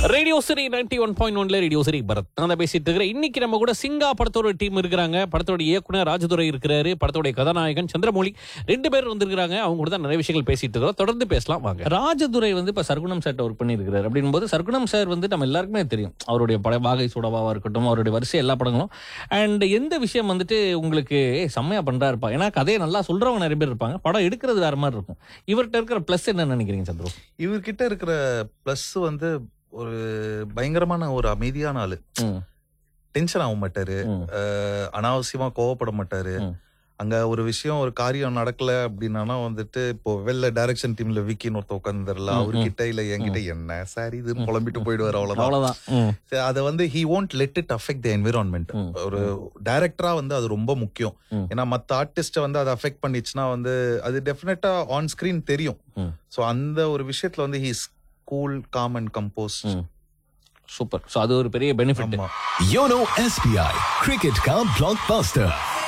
Radio city ninety one point ஒன்ல radio city Bharath நான் தான் பேசிட்டு இருக்கிறேன் இன்னைக்கு நம்ம கூட சிங்கா படத்தோட டீம் இருக்கிறாங்க படத்தோட இயக்குனர் ராஜதுரை இருக்கிறாரு படத்தோட கதாநாயகன் சந்திரமௌலி ரெண்டு பேர் வந்திருக்காங்க அவங்க கூட தான் நிறைய விஷயங்கள் பேசிட்டு இருக்கிறோம் தொடர்ந்து பேசலாம் வாங்க ராஜதுரை வந்து இப்ப சர்க்குணம் சார் ஒர்க் பண்ணியிருக்கிறாரு அப்படின் போது சர்க்குணம் சார் வந்து நம்ம எல்லாருக்குமே தெரியும் அவருடைய பட வாகை சூடவாவா இருக்கட்டும் அவருடைய வரிசை எல்லா படங்களும் அண்ட் எந்த விஷயம் வந்துட்டு உங்களுக்கு "ஏய், செம்மையா பண்றாருப்பா ஏன்னா கதையை நல்லா சொல்றவங்க நிறைய பேர் இருப்பாங்க படம் எடுக்கிறது வேற மாதிரி இருக்கும் இவர்கிட்ட இருக்கிற பிளஸ் என்ன நினைக்கிறீங்க சந்திரு இவர்கிட்ட இருக்கிற பிளஸ் வந்து ஒரு பயங்கரமான ஒரு அமைதியான ஆளு ம், டென்ஷன் ஆக மாட்டாரு ம், அஹ் அனாவசியமா கோவப்பட மாட்டாரு ம். அங்க ஒரு விஷயம் ஒரு காரியம் நடக்கல அப்படின்னா வந்துட்டு இப்போ வெளில டைரக்ஷன் டீம்ல விக்கின்னு ஒருத்த உட்காந்துடல ம், அவர்கிட்ட இல்ல என்கிட்ட என்ன சார் இதுன்னு புலம்பிட்டு போயிடுவாரு அவ்வளவுதான் அவ்வளவுதான் ம், சரி, அதை வந்து he won't let it affect the environment ம், ஒரு டைரக்டரா வந்து அது ரொம்ப முக்கியம் ம். ஏன்னா மத்த ஆர்டிஸ்ட வந்து அதை அஃபெக்ட் பண்ணிச்சுன்னா வந்து அது டெஃபினட்டா ஆன் ஸ்கிரீன் தெரியும் ம். சோ அந்த ஒரு விஷயத்துல வந்து he's cool calm and compose ம். சூப்பர் ஸோ அது ஒரு பெரிய பெனிஃபிட் ஆமா योनो एसबीआई क्रिकेट का ब्लॉकबस्टर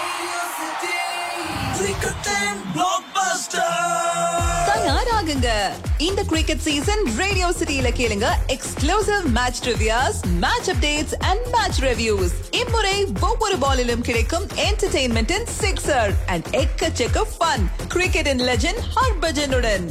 தயாராகுங்க இந்த கிரிக்கெட் சீசன் ரேடியோ சிட்டியில கேளுங்க exclusive match reviews match updates and match reviews இம்முறை ஒவ்வொரு பாலிலும் கிடைக்கும் என்டர்டெயின்மெண்டின் சிக்ஸர் அண்ட் எக்கச்சக்க ஃபன் கிரிக்கெட்டின் லெஜெண்ட் ஹர்பஜனுடன்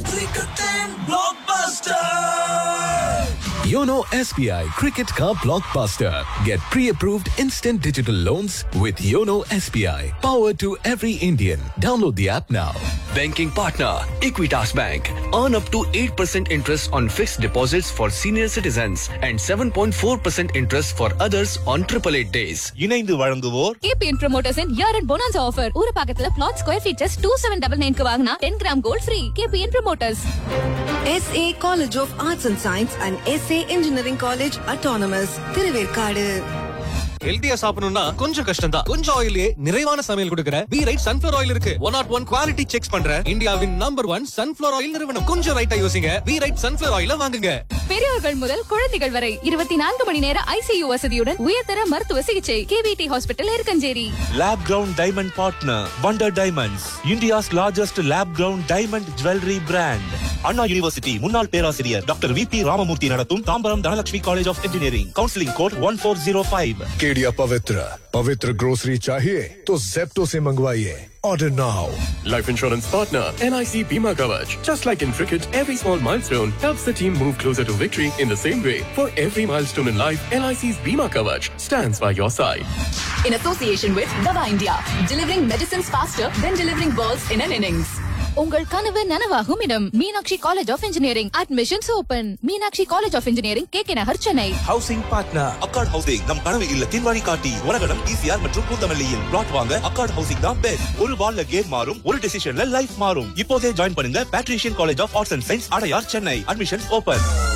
योनो एसबीआई क्रिकेट का blockbuster get pre-approved instant digital loans with YONO SBI powered to every Indian download the app now Banking partner Equitas Bank. Earn up to 8% interest on fixed deposits for senior citizens and 7.4% interest for others on 888 days. இணைந்து வழங்குவோர் KBN promoters year and bonus offer ஒரு பக்கத்துல flat square feet just two seven double நைன்க்கு வாங்கினா ten gram gold free KBN promoters SA College of Arts and Science and SA Engineering College Autonomous Thiruverkadu ஹெல்தியா சாப்பிடணும்னா கொஞ்சம் கஷ்டம் தான் கொஞ்சம் ஆயிலே நிறைவான சமையல் கொடுக்கிற பி ரைட் சன்ஃபிளவர் ஆயில் இருக்கு one not one quality check பண்ற இந்தியாவின் நம்பர் ஒன் சன்ஃபிளவர் ஆயில் நிறுவனம் கொஞ்சம் ரைட்டா யோசிங்க பி ரைட் சன்ஃபிளவர் ஆயில வாங்குங்க பெரியவர்கள் முதல் குழந்தைகள் வரை இருபத்தி நான்கு மணி நேர ஐசியு வசதியுடன் உயர்தர மருத்துவ சிகிச்சை KVD hospital Irukkanjeri Lab Ground Diamond Partner Wonder Diamonds India's largest lab ground diamond jewelry brand Anna university முன்னாள் பேராசிரியர் டாக்டர் வி பி ராமமூர்த்தி நடத்தும் Tambaram Dhanalakshmi college of engineering counselling code one four zero five Kedia Pavitra Pavitra grocery चाहिए तो जेप्टो से मंगवाइए order now Life insurance partner NIC Bima Kavach. Just like in cricket, every small milestone helps the team move closer to victory in the same way. For every milestone in life, NIC's Bima Kavach stands by your side. In association with Dava India, delivering medicines faster than delivering balls in an innings. உங்கள் கனவு நனவாகும் இடம் Meenakshi college of engineering admissions open Meenakshi college of engineering K K Nagar Chennai housing partner Accord housing நம் கனவு இல்லத்தின் வழிகாட்டி Ulagadam TCR மற்றும் பூந்தமல்லியில் பிளாட் வாங்க அக்கார்ட் ஹவுசிங் தான் பெஸ்ட் ஒரு பால்ல கேம் மாறும் ஒரு டெசிஷன்ல லைஃப் மாறும் இப்போதே ஜாயின் பண்ணுங்க Patrician college of arts and science Adyar Chennai admissions open